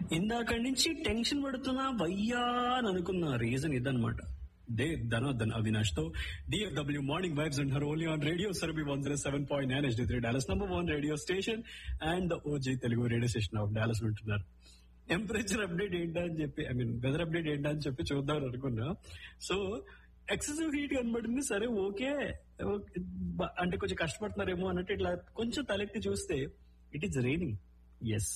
ఇందాక నుంచి టెన్షన్ పడుతున్నా వయ్యా అని అనుకున్న రీజన్ ఇదనమాట దే ధనోధన్ అవినాష్ తో డిఎఫ్డబ్ల్యూ మార్నింగ్ వైబ్స్ అంటారు only on radio Surabhi one zero seven point nine H three Dallas number one radio station and OG Telugu radio station of Dallas ఉంటున్నారు టెంపరేచర్ అప్డేట్ ఏంటా అని చెప్పి ఐ మీన్ వెదర్ అప్డేట్ ఏంటా అని చెప్పి చూద్దాం అనుకున్నా సో ఎక్సెసివ్ హీట్ కనబడింది సరే ఓకే ఓకే, బ- అంటే కొంచెం కష్టపడుతున్నారేమో అన్నట్టు ఇట్లా కొంచెం తలెత్తి చూస్తే ఇట్ ఈస్ రైనింగ్ ఎస్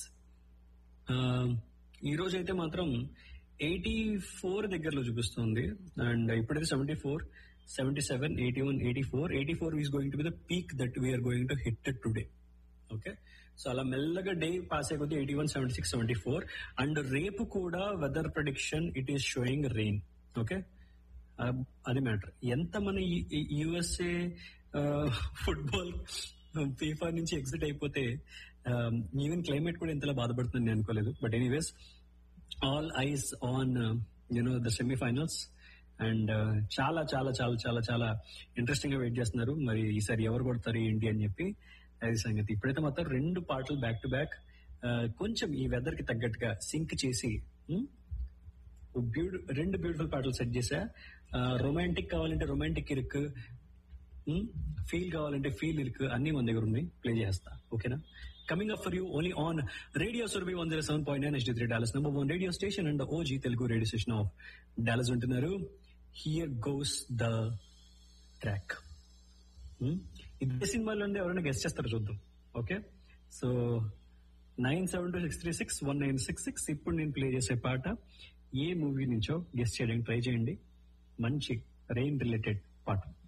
ఈ రోజు అయితే మాత్రం ఎయిటీ ఫోర్ దగ్గరలో చూపిస్తుంది అండ్ ఇప్పుడైతే seventy four seventy seven eighty one eighty four eighty four is going to be the peak that we are going to hit today okay so అలా మెల్లగా day pass అయిపోతే eighty one seventy six seventy four and రేపు కూడా weather prediction it is showing rain okay అది matter ఎంత మన USA football FIFA నుంచి exit అయిపోతే ఈవెన్ క్లైమేట్ కూడా ఇంతలా బాధపడుతుంది నేను అనుకోలేదు but anyways all eyes on you know the semifinals and చాలా చాలా చాలా చాలా చాలా ఇంట్రెస్టింగ్ గా వెయిట్ చేస్తున్నారు మరి ఈసారి ఎవరు కొడతారు ఏంటి అని చెప్పి అది సంగతి ఇప్పుడైతే మాత్రం రెండు పాటలు బ్యాక్ టు బ్యాక్ కొంచెం ఈ వెదర్ కి తగ్గట్టుగా సింక్ చేసి ఉమ్, బ్యూటి రెండు బ్యూటిఫుల్ పాటలు సెట్ చేసా రొమాంటిక్ కావాలంటే రొమాంటిక్ ఇరుక్ ఫీల్ కావాలంటే ఫీల్ ఇరుక్ అన్ని మన దగ్గర ఉన్నాయి ప్లే చేస్తా ఓకేనా coming up for you only on radio Surabhi one zero seven point nine three Dallas number one radio station and OG Telugu radio station of Dallas ఉంటున్నారు హియర్ గోస్ ద ట్రాక్ ఇదే సినిమాలో ఉండే ఎవరైనా గెస్ట్ చేస్తారో చూద్దాం okay so nine seven two six three six one nine six six ఇప్పుడు నేను play చేసే పాట ఏ మూవీ నుంచో గెస్ట్ చేయడానికి ట్రై చేయండి మంచి రెయిన్ రిలేటెడ్ పాట